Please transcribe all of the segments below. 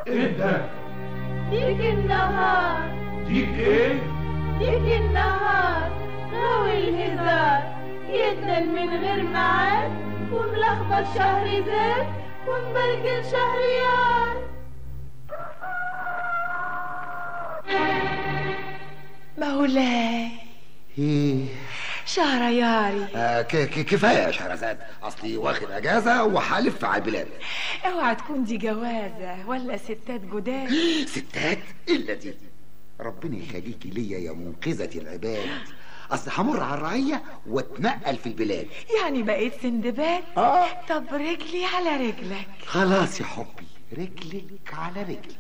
ايه ده ديك النهار ديك ايه ديك النهار غاوي الهزار يدلل من غير معاد وملخبط شهر زاد ومبرقل شهريار مولاي ايه شهرياري آه ك- ك- كفايه يا شهرزاد اصلي واخد اجازه وحالف على البلاد اوعى تكون دي جوازة ولا ستات جداد ستات الا دي ربنا يخليكي ليا يا منقذة العباد اصل همر على الرعية واتنقل في البلاد يعني بقيت سندباد اه طب رجلي على رجلك خلاص يا حبي رجلك على رجلي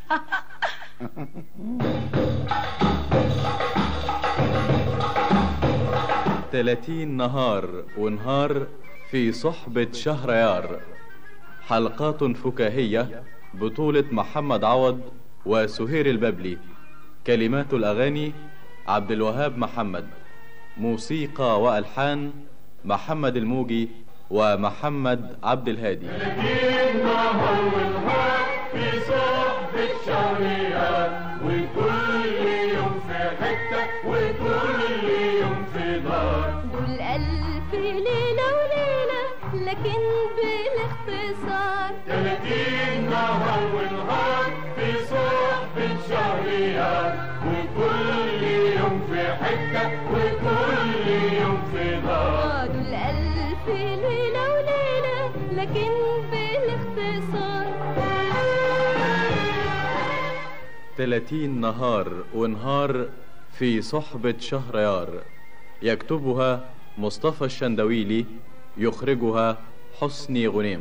تلاتين نهار ونهار في صحبة شهريار حلقات فكاهية بطولة محمد عوض وسهير الببلي كلمات الأغاني عبد الوهاب محمد موسيقى وألحان محمد الموجي ومحمد عبد الهادي في صحبة شهريار وكل يوم في حتة وكل يوم في دار دول ألف ليلة وليلة لكن بالاختصار تلاتين نهار ونهار في صحبة شهريار وكل يوم في حتة وكل يوم في دار آه دول ألف ليلة وليلة لكن بالاختصار تلاتين نهار ونهار في صحبة شهريار يكتبها مصطفى الشندويلي يخرجها حسني غنيم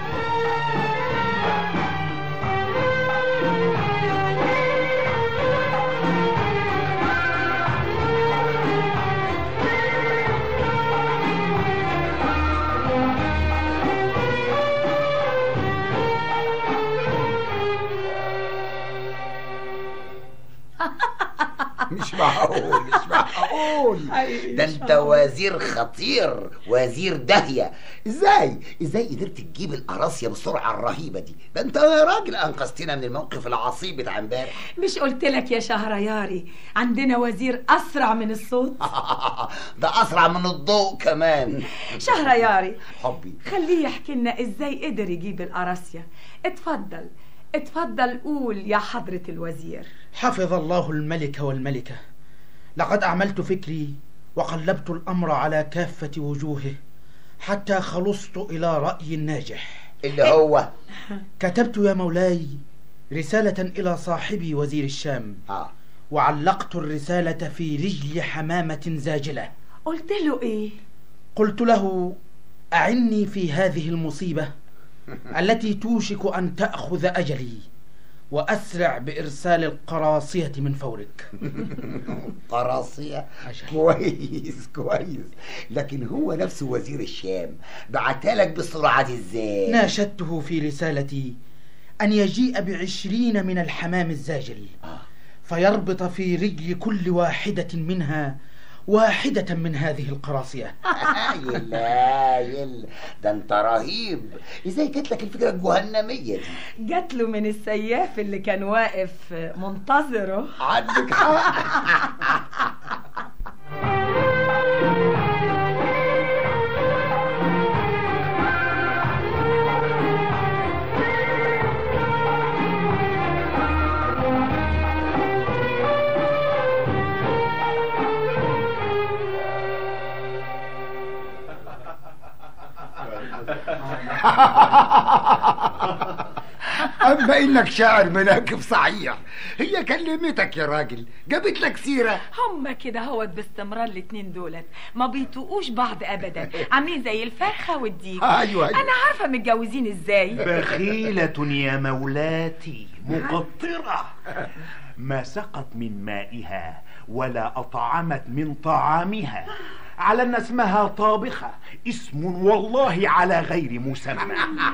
مش معقول مش معقول ده انت وزير خطير وزير داهية ازاي ازاي قدرت تجيب القراصية بالسرعة الرهيبة دي ده انت يا راجل انقذتنا من الموقف العصيب بتاع امبارح مش قلت لك يا شهرياري عندنا وزير اسرع من الصوت ده اسرع من الضوء كمان شهرياري حبي خليه يحكي لنا ازاي قدر يجيب القراصية اتفضل اتفضل قول يا حضرة الوزير حفظ الله الملك والملكة لقد أعملت فكري وقلبت الأمر على كافة وجوهه حتى خلصت إلى رأي ناجح اللي هو كتبت يا مولاي رسالة إلى صاحبي وزير الشام اه وعلقت الرسالة في رجل حمامة زاجلة قلت له ايه قلت له أعني في هذه المصيبة التي توشك أن تأخذ أجلي وأسرع بإرسال القراصية من فورك قراصية عشان. كويس كويس لكن هو نفسه وزير الشام بعتلك بالسرعة دي ازاي ناشدته في رسالتي أن يجيء بعشرين من الحمام الزاجل فيربط في رجل كل واحدة منها واحدة من هذه القراصية يلا يلا ده انت رهيب ازاي جات لك الفكرة الجهنمية دي جات له من السياف اللي كان واقف منتظره عندك حق اما انك شاعر مناكب صحيح هي كلمتك يا راجل جابت لك سيره هما كده هوت باستمرار الاتنين دولت ما بيطوقوش بعض ابدا عاملين زي الفرخه والديك أيوة، أيوة. انا عارفه متجوزين ازاي بخيلة يا مولاتي مقطرة ما سقت من مائها ولا أطعمت من طعامها على أن اسمها طابخة اسم والله على غير مسمى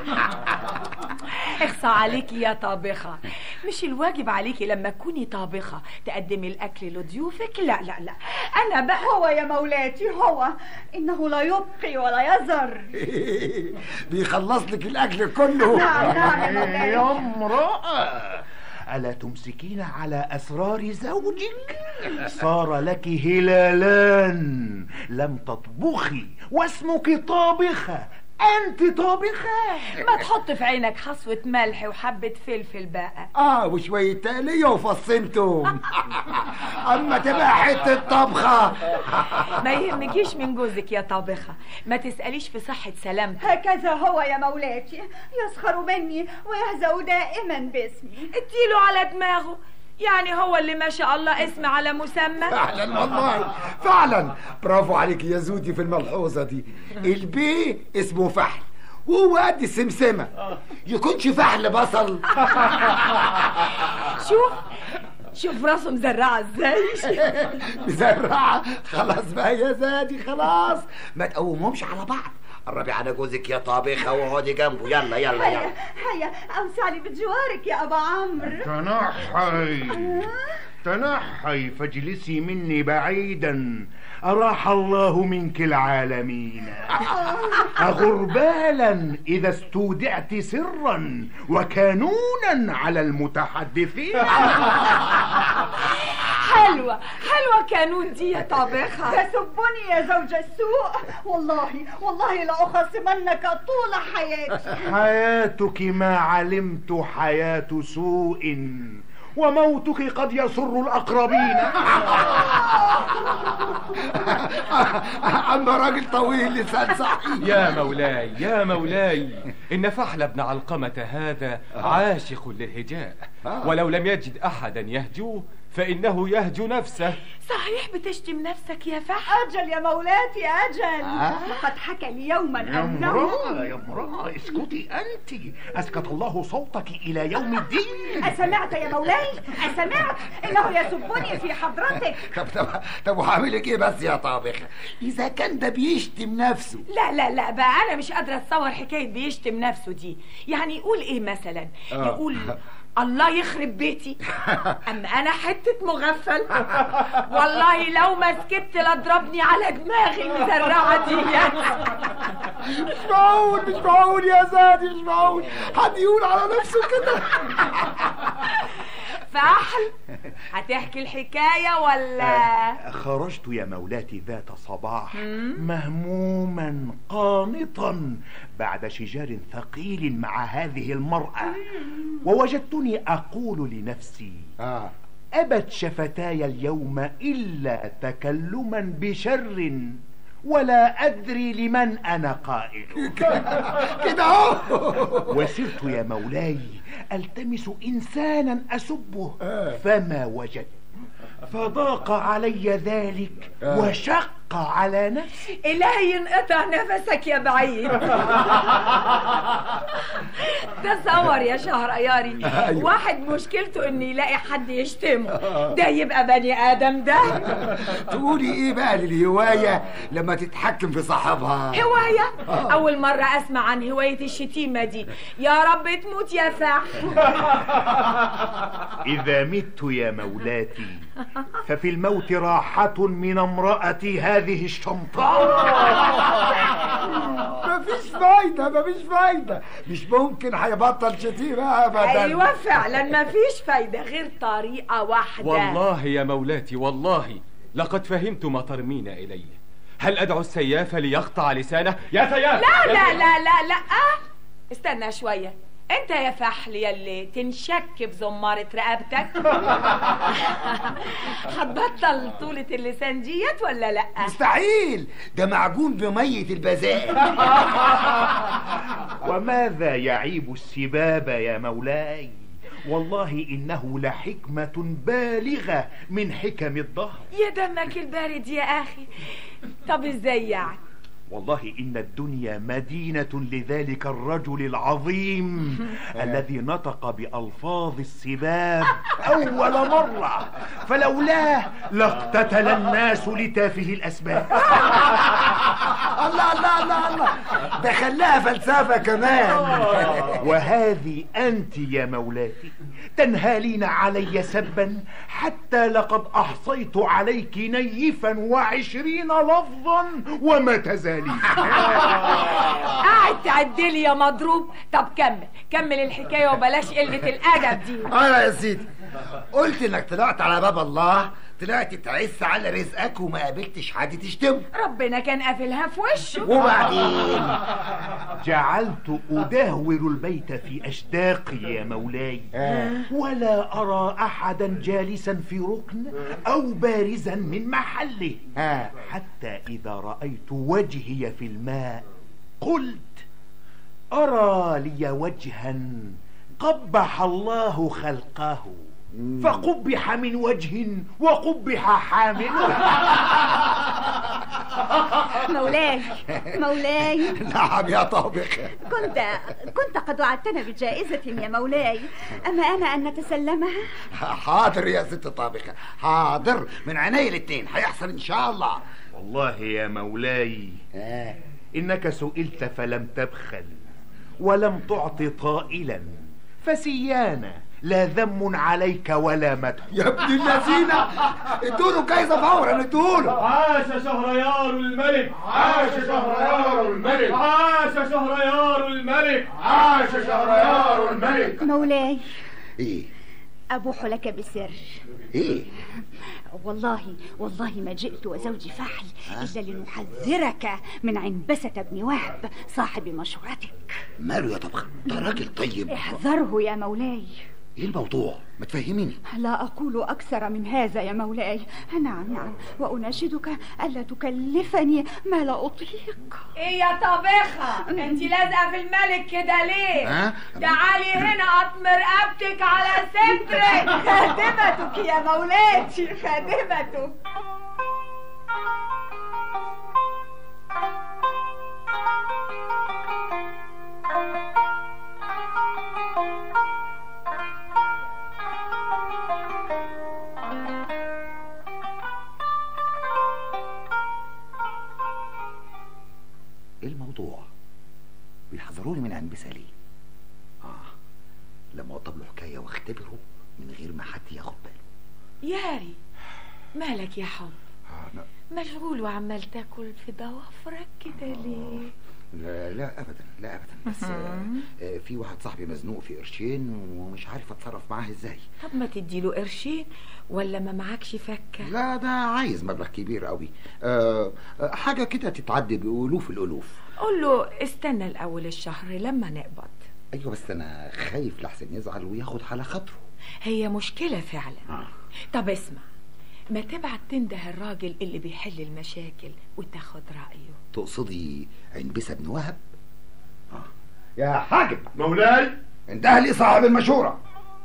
اخصى عليكي يا طابخة مش الواجب عليكي لما تكوني طابخة تقدمي الأكل لضيوفك لا لا لا أنا بقى هو يا مولاتي هو إنه لا يبقي ولا يذر بيخلص لك الاكل كله نعم نعم يا مولاي يا امرأة ألا تمسكين على أسرار زوجك صار لك هلالان لم تطبخي واسمك طابخة أنت طابخة ما تحط في عينك حصوة ملح وحبة فلفل بقى اه وشوية تقلية وفصين توم اما تبقى حتة طبخة ما يهمكيش من جوزك يا طابخة ما تسأليش في صحة سلامته هكذا هو يا مولاتي يسخر مني ويهزأ دائما باسمي اديله على دماغه يعني هو اللي ما شاء الله اسم على مسمى فعلا والله فعلا برافو عليك يا زودي في الملحوظة دي البي اسمه فحل وهو قد السمسمة يكونش فحل بصل شوف شوف راسه مزرعة ازاي مزرعة خلاص بقى يا زادي خلاص ما تقومهمش على بعض قربي على جوزك يا طابخة واقعدي جنبه يلا يلا هيا يلا هيا أوسع لي بجوارك يا أبا عمرو تنحي تنحي فاجلسي مني بعيدا أراح الله منك العالمين أغربالا إذا استودعت سرا وكانونا على المتحدثين حلوة حلوة كانون دي يا طابخة تسبني يا زوج السوء والله والله لأخصمنك طول حياتي حياتك ما علمت حياة سوء وموتك قد يسر الأقربين اما راجل طويل لسان صحيح يا مولاي يا مولاي إن فحل بن علقمة هذا عاشق للهجاء ولو لم يجد أحدا يهجوه فإنه يهجو نفسه صحيح بتشتم نفسك يا فحل أجل يا مولاتي أجل آه. لقد حكى لي يوما يا أنه امرأة يا امرأة اسكتي أنت أسكت الله صوتك إلى يوم الدين أسمعت يا مولاي أسمعت إنه يسبني في حضرتك طب طب طب وهعملك ايه بس يا طابخة اذا كان ده بيشتم نفسه لا لا لا بقى انا مش قادره اتصور حكايه بيشتم نفسه دي يعني يقول ايه مثلا يقول الله يخرب بيتي اما انا حته مغفل والله لو ما سكت لاضربني على دماغي المزرعه دي مش معقول مش معقول يا زادي مش معقول حد يقول على نفسه كده فحل هتحكي الحكايه ولا خرجت يا مولاتي ذات صباح مهموما قانطا بعد شجار ثقيل مع هذه المرأة ووجدتني أقول لنفسي اه أبت شفتاي اليوم إلا تكلما بشر ولا أدري لمن أنا قائل كده اهو وسرت يا مولاي التمس انسانا اسبه فما وجدت فضاق علي ذلك وشق على نفسي إلهي ينقطع نفسك يا بعيد تصور يا شهرياري واحد مشكلته انه يلاقي حد يشتمه ده يبقى بني ادم ده تقولي ايه بقى للهواية لما تتحكم في صاحبها هواية أول مرة أسمع عن هواية الشتيمة دي يا رب تموت يا فحل اذا مت يا مولاتي ففي الموت راحة من امرأتي هذه الشمطاء مفيش فايدة مفيش فايدة مش ممكن هيبطل شتيمة ابدا أيوة فعلا ما فيش فايدة غير طريقة واحدة والله يا مولاتي والله لقد فهمت ما ترمين إليه هل أدعو السياف ليقطع لسانه يا سياف لا يا لا سياف! لا لا لا آه. استنى شوية انت يا فحل يلي تنشك بزمارة رقبتك هتبطل طولة اللسان ديت ولا لا مستحيل ده معجون بمية البذائر وماذا يعيب السباب يا مولاي والله إنه لحكمة بالغة من حكم الدهر يا دمك البارد يا اخي طب ازاي يعني والله إن الدنيا مدينة لذلك الرجل العظيم الذي نطق بألفاظ السباب أول مرة فلولاه لاقتتل الناس لتافه الأسباب الله الله الله الله ده خلاها فلسفة كمان وهذه أنت يا مولاتي تنهالين علي سبا حتى لقد أحصيت عليك نيفا وعشرين لفظا وما تزالين قاعد تعدلي يا مضروب طب كمل كمل الحكايه وبلاش قله الادب دي ايوه يا سيدي قلت انك طلعت على باب الله طلعت تعس على رزقك وما قابلتش حد تشتمه ربنا كان قافلها في وشه وبعدين جعلت أدهور البيت في أشداقي يا مولاي ولا أرى أحدا جالسا في ركن أو بارزا من محله حتى إذا رأيت وجهي في الماء قلت أرى لي وجها قبح الله خلقه فقبح من وجه وقبح حامله مولاي مولاي نعم يا طابخ كنت كنت قد وعدتنا بجائزة يا مولاي أما أنا أن نتسلمها حاضر يا ست طابخة حاضر من عيني الاتنين هيحصل ان شاء الله والله يا مولاي إنك سئلت فلم تبخل ولم تعط طائلا فسيانا لا ذم عليك ولا مدح يا ابن الذين ادوا جايزه فورا ادوا عاش شهريار الملك عاش شهريار الملك عاش شهريار الملك عاش شهريار الملك مولاي ايه أبوح لك بسر ايه والله والله ما جئت وزوجي فحل إلا لنحذرك من عنبسة بن وهب صاحب مشورتك ماله يا طبخة ده راجل طيب احذره يا مولاي ايه الموضوع ما تفهميني لا أقول أكثر من هذا يا مولاي نعم نعم وأناشدك ألا تكلفني ما لا أطيق ايه يا طبخه انت لازقه في الملك كده ليه ها؟ تعالي هنا اطمر رقبتك على صدرك خادمتك يا مولاتي خادمتك ايه الموضوع بيحذروني من عنبسة ليه اه لما اوضب له حكايه واختبره من غير ما حد ياخد باله ياري مالك يا حب آه لا مشغول وعمال تاكل في ضوافرك كده ليه لا, لا ابدا لا ابدا بس آه آه في واحد صاحبي مزنوق في قرشين ومش عارف اتصرف معاه ازاي طب ما تديله قرشين ولا ما معكش فكه لا ده عايز مبلغ كبير قوي آه آه، حاجه كده تتعدي بالوف الالوف قول له استنى الاول الشهر لما نقبض ايوه بس انا خايف لحسن يزعل وياخد على خاطره هي مشكله فعلا آه. طب اسمع ما تبعت تنده الراجل اللي بيحل المشاكل وتاخد رأيه تقصدي عنبسة بن وهب آه. يا حاجب مولاي انتهى لي صاحب المشورة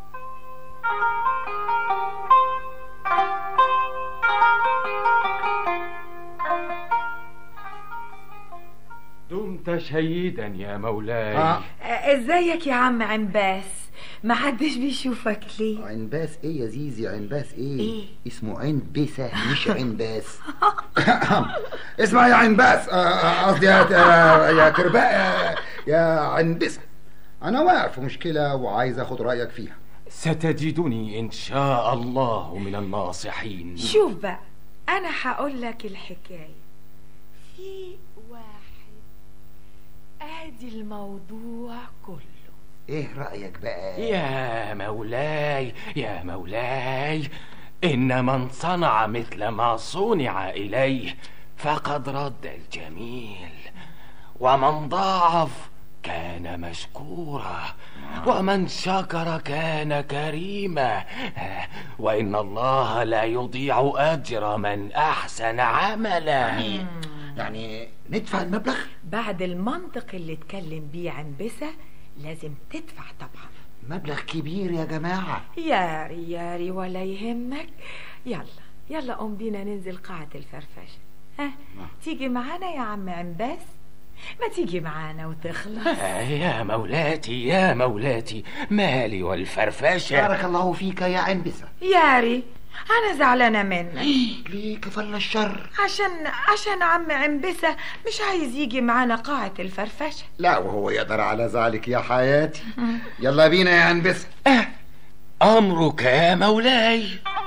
دمت شهيدا يا مولاي آه. آه، ازيك يا عم عنباس ما حدش بيشوفك ليه عنباس ايه يا زيزي عنباس ايه, إيه؟ اسمه عنبسة مش عنباس اسمع يا عنباس آه، آه، قصدي يا يا- يا كرباء يا- يا عنبسة انا واقف في مشكلة وعايز اخد رأيك فيها ستجدني إن شاء الله من الناصحين شوف بقى انا هقول لك الحكايه في واحد ادي الموضوع كله ايه رأيك بقى يا مولاي يا مولاي إن من صنع مثل ما صنع إليه فقد رد الجميل ومن ضاعف كان مشكورا ومن شكر كان كريما وإن الله لا يضيع أجر من أحسن عملا يعني ندفع المبلغ بعد المنطق اللي اتكلم بيه عنبسة لازم تدفع طبعا مبلغ كبير يا جماعة ياري ياري ولا يهمك يلا يلا قوم بينا ننزل قاعة الفرفشة ها تيجي معانا يا عم عنباس ما تيجي معانا وتخلص يا مولاتي يا مولاتي مالي والفرفشة بارك الله فيك يا عنبسة ياري انا زعلانه منك ليه كفل الشر عشان عشان عم عنبسه مش عايز يجي معانا قاعه الفرفشه لا وهو يقدر على ذلك يا حياتي يلا بينا يا عنبسة أمرك يا مولاي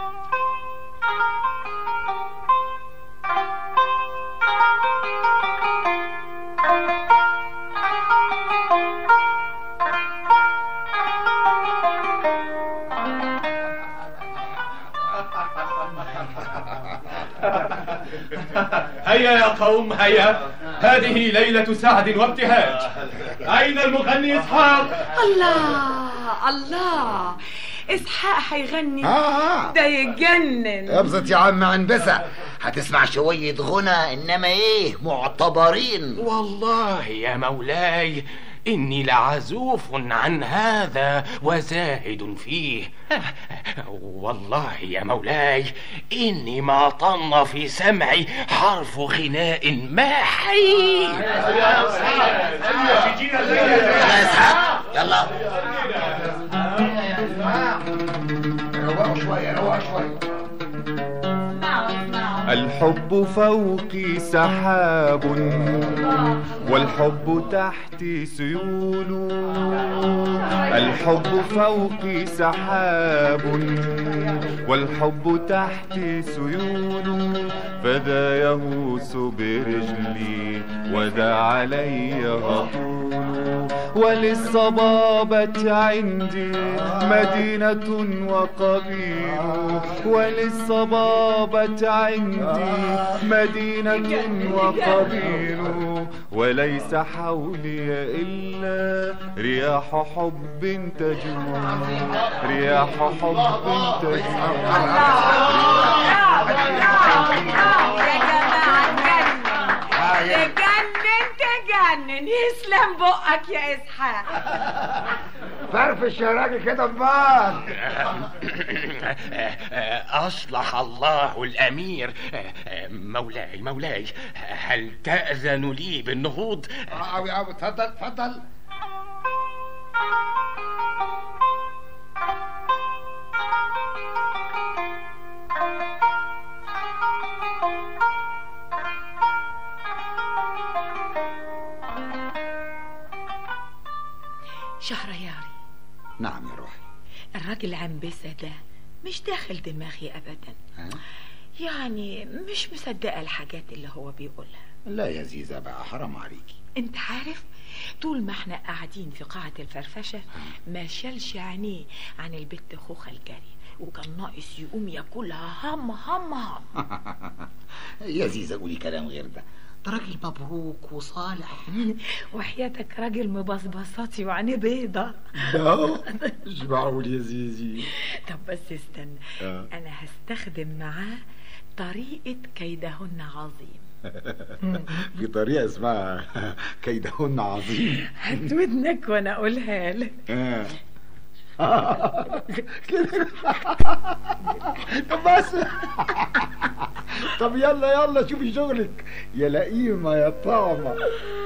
هيا يا قوم هيا هذه ليلة سعد وابتهاج أين المغني إسحاق؟ الله الله اسحاق هيغني آه. ده يتجنن ابسط يا عم عنبسة هتسمع شوية غنى انما ايه معتبرين والله يا مولاي إني لعزوف عن هذا وزاهد فيه والله يا مولاي إني ما طن في سمعي حرف غناء ماحي يلا يا اسحاق يلا روقوا شوية روقوا شوية الحب فوقي سحاب والحب تحتي سيول الحب فوقي سحاب والحب تحتي سيول فذا يغوص برجلي وذا علي غطول وللصبابة عندي مدينة وقبيل وللصبابة عندي مدينة وقبيل وليس حولي إلا رياح حب تجول رياح حب تجول يا جماعه تجنن تجنن يسلم بقك يا اسحاق فرفش يا راجل كده ببعض أصلح الله الأمير مولاي مولاي هل تأذن لي بالنهوض؟ أوي أوي اتفضل اتفضل شهرياري نعم يا روحي الراجل عنبسه ده مش داخل دماغي ابدا ها؟ يعني مش مصدقه الحاجات اللي هو بيقولها لا يا زيزة بقى حرام عليكي انت عارف طول ما احنا قاعدين في قاعة الفرفشة ما شالش عينيه عن البت خوخة الجري وكان ناقص يقوم ياكلها هم هم هم يا زيزة قولي كلام غير ده ده راجل مبروك وصالح وحياتك راجل مبصبصاتي وعينيه بيضة لا مش معقول يا زيزي طب بس استنى آه. انا هستخدم معاه طريقة كيدهن عظيم في طريقة اسمها كيدهن عظيم هات ودنك وانا اقولها لك آه. كده طب بس طب يلا يلا شوفي شغلك يا لئيمة يا طعمة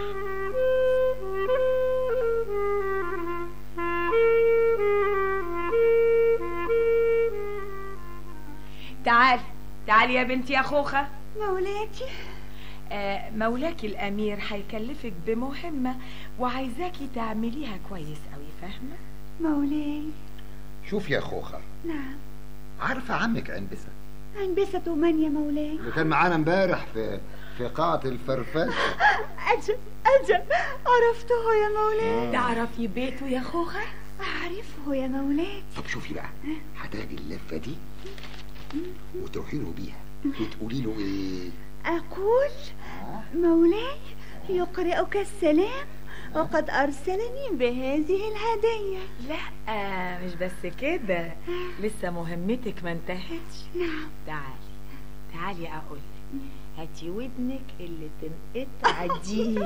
تعال تعال يا بنتي يا خوخة مولاتي آه مولاك الأمير هيكلفك بمهمة وعايزاكي تعمليها كويس قوي فاهمة؟ مولاي شوف يا خوخة نعم عارفة عمك عنبسة انبسطوا من يا مولاي اللي كان معانا امبارح في في قاعة الفرفشة أجل أجل عرفته يا مولاي تعرفي بيته يا خوخة؟ أعرفه يا مولاي طب شوفي بقى هتاخدي اللفة دي وتروحي له بيها وتقولي له ايه أقول مولاي يقرئك السلام وقد أرسلني بهذه الهدية لا مش بس كده لسه مهمتك ما انتهتش نعم تعالي تعالي اقول هاتي ودنك اللي تنقطع دي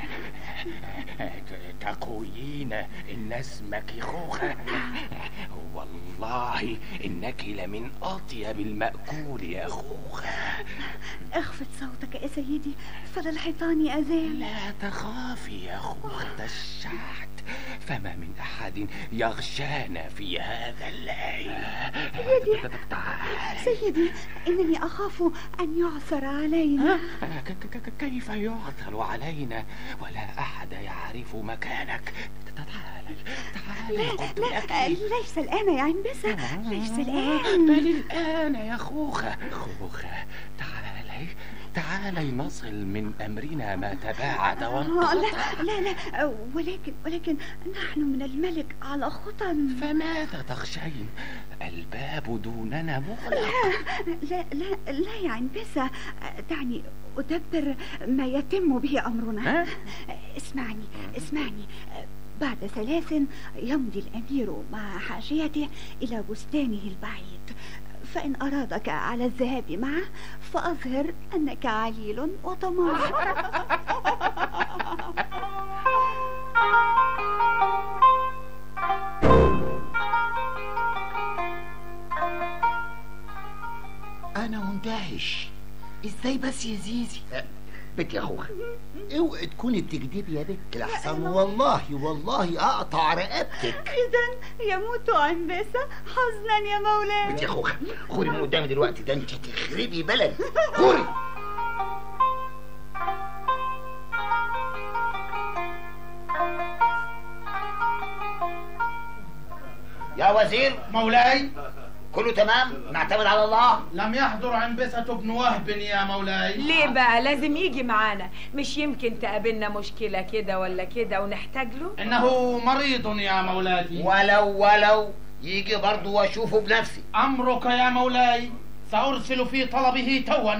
تقولين إن اسمك خوخة والله إنك لمن أطيب المأكول يا خوخة اخفض صوتك يا سيدي فللحيطان أذان لا تخافي يا خوخة الشعت فما من أحد يغشانا في هذا الليل سيدي سيدي إنني أخاف أن يعثر علينا ك- ك- ك- كيف يعثر علينا ولا أحد يعرف مكانك تعالي تعالي لا قلت لا لك ليس الآن يا عنبسة ليس الآن بل الآن يا خوخة خوخة تعالي تعالي نصل من أمرنا ما تباعد آه، وانقطع لا لا لا ولكن ولكن نحن من الملك على خطى فماذا تخشين الباب دوننا مغلق لا لا لا يا عنبسة دعني أدبر ما يتم به أمرنا اسمعني اسمعني بعد ثلاث يمضي الأمير مع حاشيته إلى بستانه البعيد فإن أرادك على الذهاب معه فأظهر أنك عليل وطماع انا مندهش ازاي بس يا زيزي بنت يا اخوها اوعي تكوني بتكدبي يا بنت لحسن والله والله اقطع رقبتك إذا يموت عنبسة حزنا يا مولاي بنت يا اخوها خوري من قدامي دلوقتي ده انت تخربي بلد خوري يا وزير مولاي كله تمام نعتمد على الله لم يحضر عنبسة بن وهب يا مولاي ليه بقى لازم يجي معانا مش يمكن تقابلنا مشكلة كده ولا كده ونحتاج له إنه مريض يا مولاتي ولو ولو يجي برضه واشوفه بنفسي أمرك يا مولاي سأرسل في طلبه توا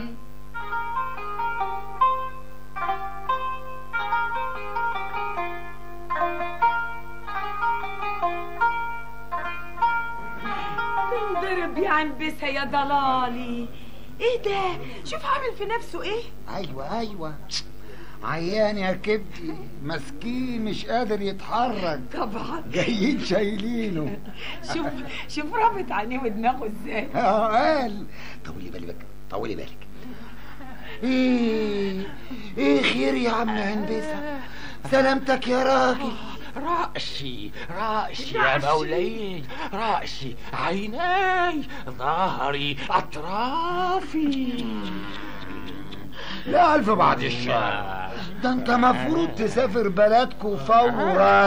تنضرب يا عنبسة يا ضلالي ايه ده شوف عامل في نفسه ايه ايوه ايوه عيان يا كبدي مسكين مش قادر يتحرك طبعا جايين شايلينه شوف شوف رابط عينيه ودماغه ازاي اه قال طولي بالك طولي بالك ايه ايه خير يا عم هندسه سلامتك يا راجل رأسي رأسي يا مولاي رأسي عيناي ظهري أطرافي لا الف بعد الشر ده انت مفروض تسافر بلدكو فورا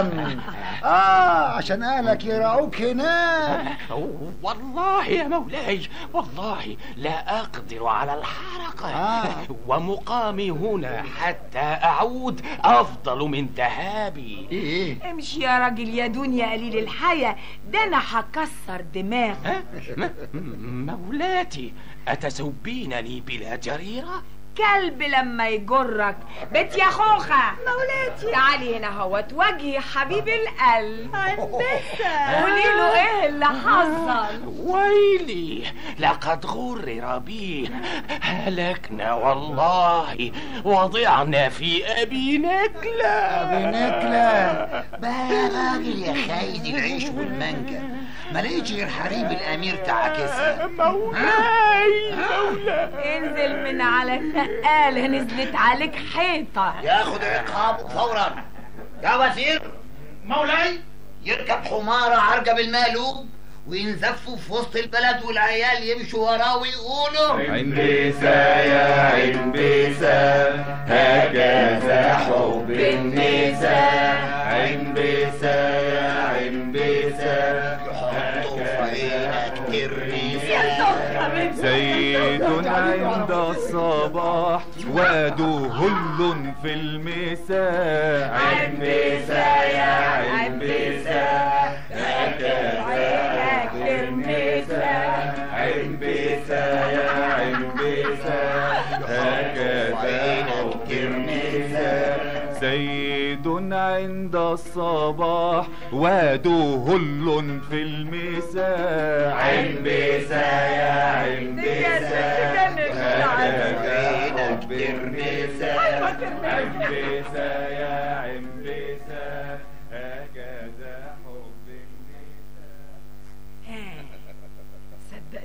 اه عشان اهلك يراعوك هناك والله يا مولاي والله لا أقدر على الحركة آه. ومقامي هنا حتى أعود أفضل من ذهابي ايه امشي يا راجل يا دنيا قليل الحياة ده انا هكسر دماغك ها؟ م- مولاتي أتسبينني بلا جريرة؟ كلب لما يجرك بنت يا خوخة مولاتي تعالي هنا اهوت وجهي حبيب القلب عنبسة قولي له ايه اللي حصل ويلي لقد غرر بي هلكنا والله وضعنا في أبي نكلة بنكلة بقى يا راجل يا خاين العيش والمانجا ما لقيتش غير حريم الامير تعاكسها مولاي مولاي انزل من على النقالة نزلت عليك حيطة ياخد عقابه فورا يا وزير مولاي يركب حمارة عرجة بالمقلوب وينزفوا في وسط البلد والعيال يمشوا وراه ويقولوا عنبسة يا عنبسة هكذا حب النساء عنبسة يا عنبسة يحطوا في عينك ترميس زيد عند الصباح ودهل في المساء عنبسة يا عنبسة هكذا حب النساء عنبسة يا عنبسة هكذا حب النساء زيد عند الصباح ودهل في المساء عنبسة يا عنبسة هكذا حب النساء عنبسة يا عنبسة هكذا حب النساء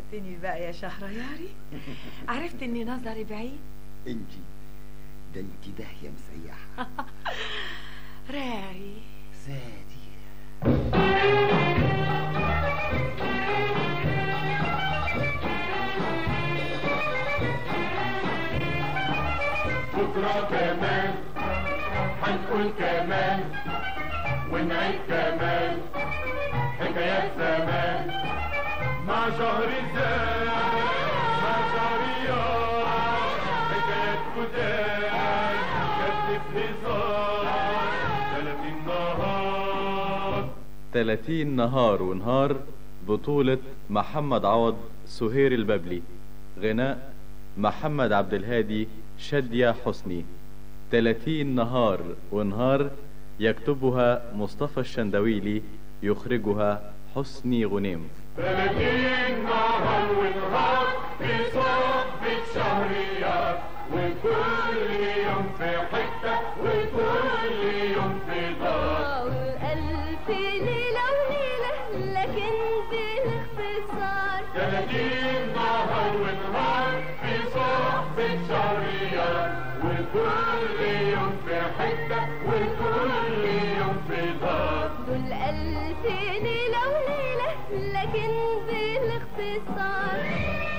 عرفتني بقى يا شهرياري عرفت اني نظري بعيد انت ده انت داهيه مسيحه راري زادي بكرة كمان هنقول كمان ونعيد كمان حكايات زمان مع شهر الزاد مع شهريار حكايات جداد كتف هزار تلاتين نهار 30 نهار ونهار بطولة محمد عوض سهير الببلي غناء محمد عبد الهادي شادية حسني 30 نهار ونهار يكتبها مصطفى الشندويلي يخرجها حسني غنيم ثلاثين نهار ونهار في صحبة شهريار وكل يوم في حتة وكل يوم في دار والألف ليلة وليلة لكن بالاختصار ثلاثين نهار ونهار في صحبة شهريار وكل يوم في حتة وكل يوم في دار دول ألف ليلة وليلة لكن بالاختصار